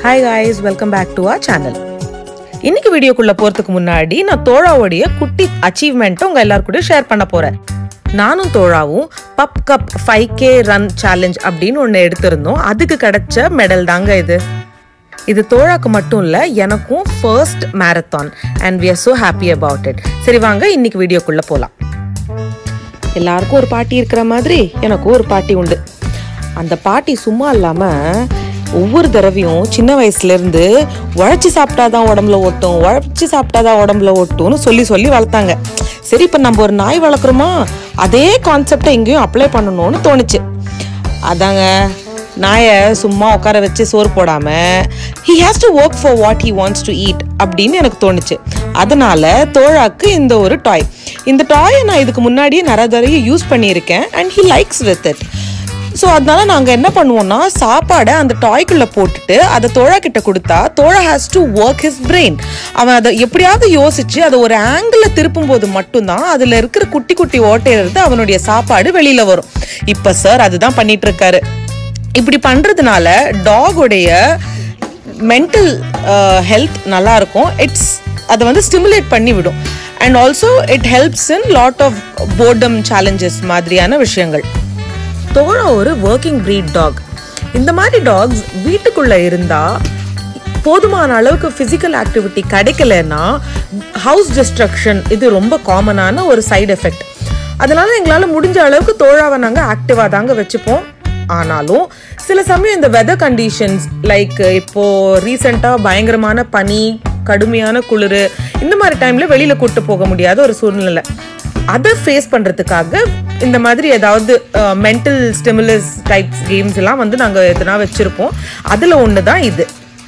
Hi guys welcome back to our channel இன்னைக்கு வீடியோக்குள்ள போறதுக்கு முன்னாடி நான் தோழாவுடைய குட்டி அச்சீவ்மெண்ட்டை உங்க எல்லாரும் கூட ஷேர் பண்ண போறேன் நானும் தோழாவும் pup cup five K run challenge அப்படின்னு ஒன்று எடுத்திருந்தோம் அதுக்கு கிடைச்ச மெடல் தாங்க இது இது தோழாக்கு மட்டும் இல்லை எனக்கும் first marathon and we are so happy about it சரி வாங்க இன்னைக்கு வீடியோக்குள்ள போகலாம் எல்லாருக்கும் ஒரு பாட்டி இருக்கிற மாதிரி எனக்கும் ஒரு பாட்டி உண்டு அந்த பாட்டி சும்மா இல்லாம ஒவ்வொரு தடவையும் சின்ன வயசுல இருந்து உழைச்சி சாப்பிட்டாதான் உடம்புல ஓட்டும் உழைச்சி சாப்பிட்டாதான் உடம்புல ஓட்டும்னு சொல்லி சொல்லி வளர்த்தாங்க சரி இப்போ நம்ம ஒரு நாய் வளர்க்குறோமா அதே கான்செப்டை இங்கேயும் அப்ளை பண்ணணும்னு தோணுச்சு அதாங்க நாயை சும்மா உட்கார வச்சு சோறு போடாம he has to work for what he wants to eat அப்படின்னு எனக்கு தோணுச்சு அதனால தோழாக்கு இந்த ஒரு டாய் இந்த டாயை நான் இதுக்கு முன்னாடியே நிறைய தடவை யூஸ் பண்ணியிருக்கேன் and he likes with it so அதனால நாங்கள் என்ன பண்ணுவோம்னா சாப்பாடை அந்த டாய்க்குள்ளே போட்டுட்டு அதை தோழா கிட்ட கொடுத்தா Thozha has to work his brain அவன் அதை எப்படியாவது யோசிச்சு அதை ஒரு ஆங்கிளில் திருப்பும் போது மட்டும்தான் அதில் இருக்கிற குட்டி குட்டி ஓட்டையிலிருந்து அவனுடைய சாப்பாடு வெளியில் வரும் இப்போ சார் அதுதான் பண்ணிட்டு இருக்காரு இப்படி பண்ணுறதுனால டாகுடைய மென்டல் ஹெல்த் நல்லா இருக்கும் இட்ஸ் அதை வந்து ஸ்டிமுலேட் பண்ணி விடும் and also it helps in lot of boredom challenges மாதிரியான விஷயங்கள் தோழா ஒரு ஒர்க்கிங் breed டாக் இந்த மாதிரி டாக்ஸ் வீட்டுக்குள்ள இருந்தா போதுமான அளவுக்கு ஃபிசிக்கல் ஆக்டிவிட்டி கிடைக்கலன்னா ஹவுஸ் டிஸ்ட்ரக்ஷன் இது ரொம்ப காமனான ஒரு சைடு எஃபெக்ட் அதனால எங்களால் முடிஞ்ச அளவுக்கு தோழாவை நாங்கள் ஆக்டிவாக தாங்க வச்சுப்போம் ஆனாலும் சில சமயம் இந்த வெதர் கண்டிஷன்ஸ் லைக் இப்போ ரீசெண்டாக பயங்கரமான பனி கடுமையான குளிர் இந்த மாதிரி டைம்ல வெளியில கூட்டு போக முடியாத ஒரு சூழ்நிலை அதை ஃபேஸ் பண்றதுக்காக இந்த மாதிரி ஏதாவது மென்டல் ஸ்டிமுலஸ் டைப்ஸ் கேம்ஸ் எல்லாம் வந்து நாங்கள் எதனா வச்சிருப்போம் அதுல ஒன்று தான் இது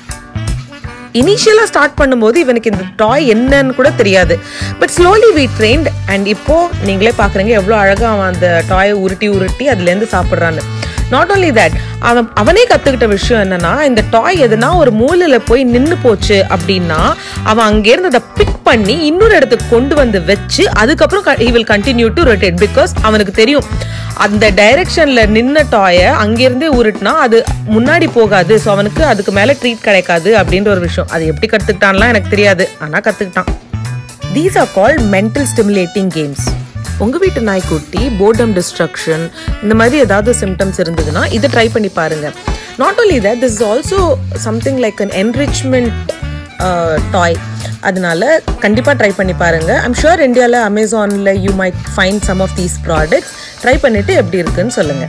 இனிஷியலாக ஸ்டார்ட் பண்ணும்போது இவனுக்கு இந்த டாய் என்னன்னு கூட தெரியாது but slowly we trained and இப்போ நீங்களே பார்க்குறீங்க எவ்வளோ அழகாக அவன் அந்த டாயை உருட்டி உருட்டி அதுலேருந்து சாப்பிட்றான்னு நாட் ஓன்லி தட் அவன் அவனே கற்றுக்கிட்ட விஷயம் என்னன்னா இந்த டாய் எதுனா ஒரு மூலையில் போய் நின்று போச்சு அப்படின்னா அவன் அங்கேருந்து அதை பிக் பண்ணி இன்னொரு இடத்துக்கு கொண்டு வந்து வச்சு அதுக்கப்புறம் he will continue to rotate because அவனுக்கு தெரியும் அந்த டைரக்ஷன்ல நின்ன டாயை அங்கிருந்தே உருட்டினா அது முன்னாடி போகாது ஸோ அவனுக்கு அதுக்கு மேலே ட்ரீட் கிடைக்காது அப்படின்ற ஒரு விஷயம் அது எப்படி கற்றுக்கிட்டான்லாம் எனக்கு தெரியாது ஆனால் கற்றுக்கிட்டான் these are called mental stimulating games உங்கள் வீட்டு நாய்க்குட்டி போர்டம் டிஸ்ட்ரக்ஷன் இந்த மாதிரி ஏதாவது சிம்டம்ஸ் இருந்ததுன்னா இதை ட்ரை பண்ணி பாருங்க not only that this is also something like an enrichment toy அதனால கண்டிப்பாக ட்ரை பண்ணி பாருங்க ஐம் ஷுர் இந்தியாவில் அமேசானில் you might find some of these products try பண்ணிட்டு எப்படி இருக்குன்னு சொல்லுங்கள்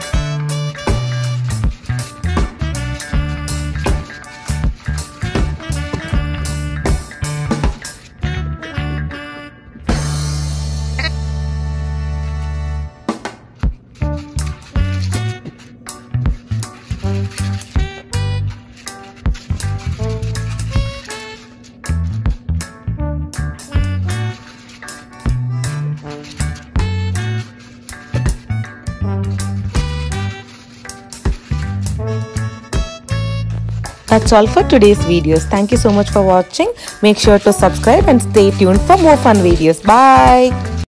That's all for today's videos. Thank you so much for watching. Make sure to subscribe and stay tuned for more fun videos. Bye.